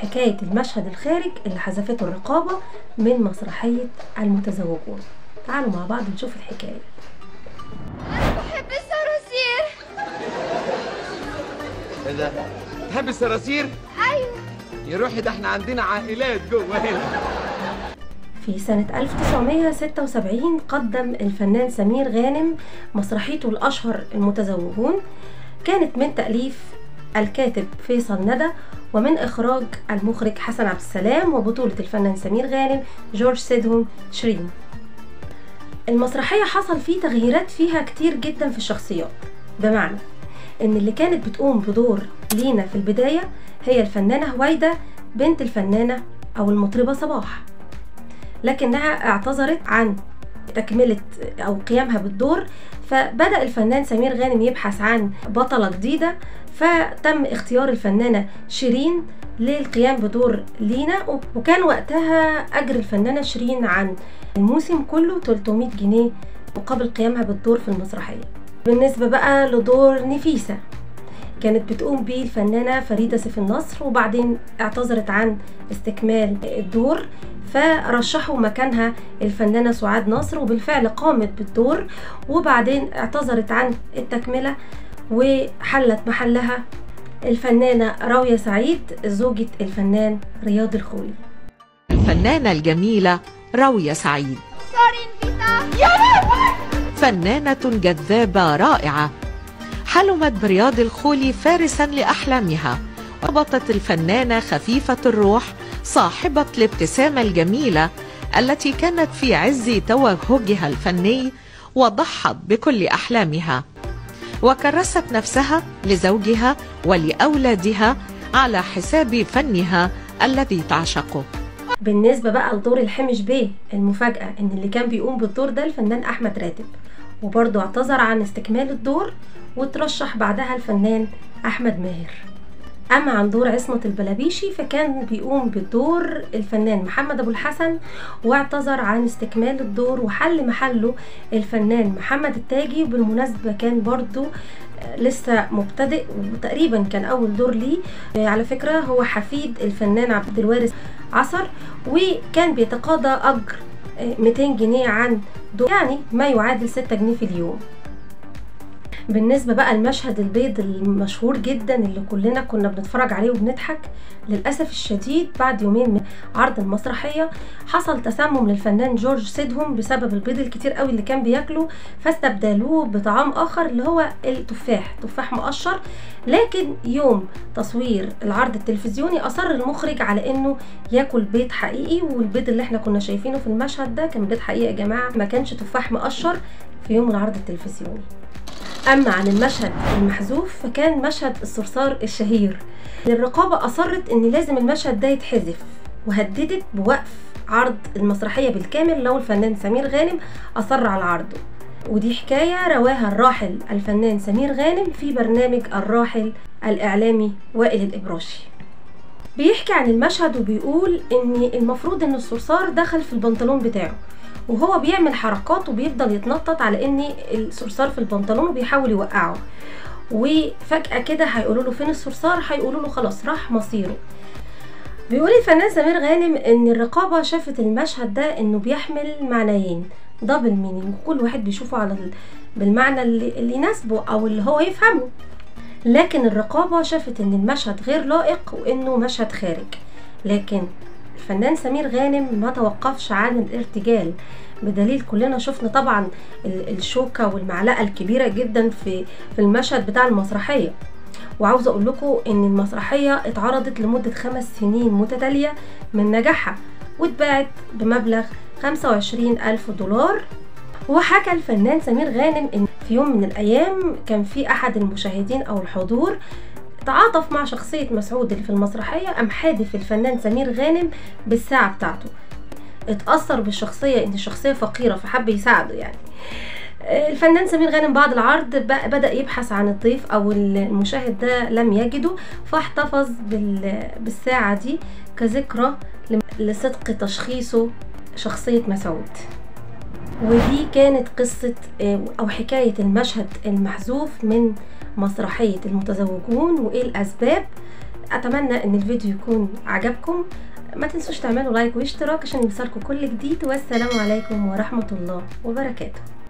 حكاية المشهد الخارج اللي حذفته الرقابة من مسرحية المتزوجون تعالوا مع بعض نشوف الحكاية بحب الصراصير ايه ده؟ تحب الصراصير؟ ايوه يا روحي ده احنا عندنا عائلات جوه هنا في سنة 1976 قدم الفنان سمير غانم مسرحيته الأشهر المتزوجون كانت من تأليف الكاتب فيصل ندى ومن إخراج المخرج حسن عبد السلام وبطولة الفنان سمير غانم جورج سيدهم شيرين المسرحية حصل فيه تغييرات فيها كتير جدا في الشخصيات بمعنى ان اللي كانت بتقوم بدور لينا في البداية هي الفنانة هويدا بنت الفنانة او المطربة صباح لكنها اعتذرت عن تكملة أو قيامها بالدور فبدأ الفنان سمير غانم يبحث عن بطلة جديدة فتم اختيار الفنانة شيرين للقيام بدور لينا وكان وقتها أجر الفنانة شيرين عن الموسم كله 300 جنيه مقابل قيامها بالدور في المسرحية بالنسبة بقى لدور نفيسة كانت بتقوم بيه الفنانة فريدة سيف النصر وبعدين اعتذرت عن استكمال الدور فرشحوا مكانها الفنانة سعاد نصر وبالفعل قامت بالدور وبعدين اعتذرت عن التكملة وحلت محلها الفنانة راوية سعيد زوجة الفنان رياض الخولي الفنانة الجميلة راوية سعيد سوري نفيسة فنانة جذابة رائعة حلمت برياض الخولي فارسا لأحلامها ربطت الفنانة خفيفة الروح صاحبة الابتسامة الجميلة التي كانت في عز توهجها الفني وضحت بكل أحلامها وكرست نفسها لزوجها ولأولادها على حساب فنها الذي تعشقه بالنسبة بقى لدور الحمش بيه المفاجأة ان اللي كان بيقوم بالدور ده الفنان احمد راتب وبرضه اعتذر عن استكمال الدور وترشح بعدها الفنان احمد ماهر اما عن دور عصمة البلابيشي فكان بيقوم بالدور الفنان محمد ابو الحسن واعتذر عن استكمال الدور وحل محله الفنان محمد التاجي وبالمناسبة كان برضه لسه مبتدئ وتقريبا كان اول دور ليه على فكرة هو حفيد الفنان عبد الوارث عصر وكان بيتقاضى اجر 200 جنيه عن دور يعني ما يعادل 6 جنيه في اليوم بالنسبة بقى المشهد البيض المشهور جدا اللي كلنا كنا بنتفرج عليه وبنضحك للأسف الشديد بعد يومين من عرض المسرحية حصل تسمم للفنان جورج سيدهم بسبب البيض الكتير قوي اللي كان بياكله فاستبدلوه بطعام آخر اللي هو التفاح تفاح مقشر لكن يوم تصوير العرض التلفزيوني أصر المخرج على إنه ياكل بيض حقيقي والبيض اللي احنا كنا شايفينه في المشهد ده كان بيض حقيقي يا جماعة ما كانش تفاح مقشر في يوم العرض التلفزيوني أما عن المشهد المحذوف فكان مشهد الصرصار الشهير الرقابة أصرت إن لازم المشهد ده يتحذف وهددت بوقف عرض المسرحية بالكامل لو الفنان سمير غانم أصر على عرضه ودي حكاية رواها الراحل الفنان سمير غانم في برنامج الراحل الإعلامي وائل الإبراشي بيحكي عن المشهد وبيقول إن المفروض إن الصرصار دخل في البنطلون بتاعه وهو بيعمل حركات وبيفضل يتنطط على ان الصرصار في البنطلون وبيحاول يوقعه وفجأة كده هيقولوا له فين الصرصار هيقولوا له خلاص راح مصيره بيقول الفنان سمير غانم ان الرقابة شافت المشهد ده انه بيحمل معنيين دبل مينينج كل واحد بيشوفه على ال... بالمعنى اللي, اللي يناسبه او اللي هو يفهمه لكن الرقابة شافت ان المشهد غير لائق وانه مشهد خارج لكن الفنان سمير غانم ما توقفش عن الارتجال بدليل كلنا شفنا طبعا الشوكة والمعلقة الكبيرة جدا في في المشهد بتاع المسرحية وعاوزة اقول لكم ان المسرحية اتعرضت لمدة خمس سنين متتالية من نجاحها واتباعت بمبلغ 25 ألف دولار وحكى الفنان سمير غانم ان في يوم من الايام كان في احد المشاهدين او الحضور تعاطف مع شخصية مسعود اللي في المسرحية قام حادف الفنان سمير غانم بالساعة بتاعته اتأثر بالشخصية ان الشخصية فقيرة فحب يساعده يعني الفنان سمير غانم بعد العرض بدأ يبحث عن الضيف أو المشاهد ده لم يجده فاحتفظ بالساعة دي كذكرى لصدق تشخيصه شخصية مسعود ودي كانت قصة أو حكاية المشهد المحذوف من مسرحية المتزوجون وإيه الأسباب اتمنى ان الفيديو يكون عجبكم ما تنسوش تعملوا لايك واشتراك عشان يوصلكم كل جديد والسلام عليكم ورحمة الله وبركاته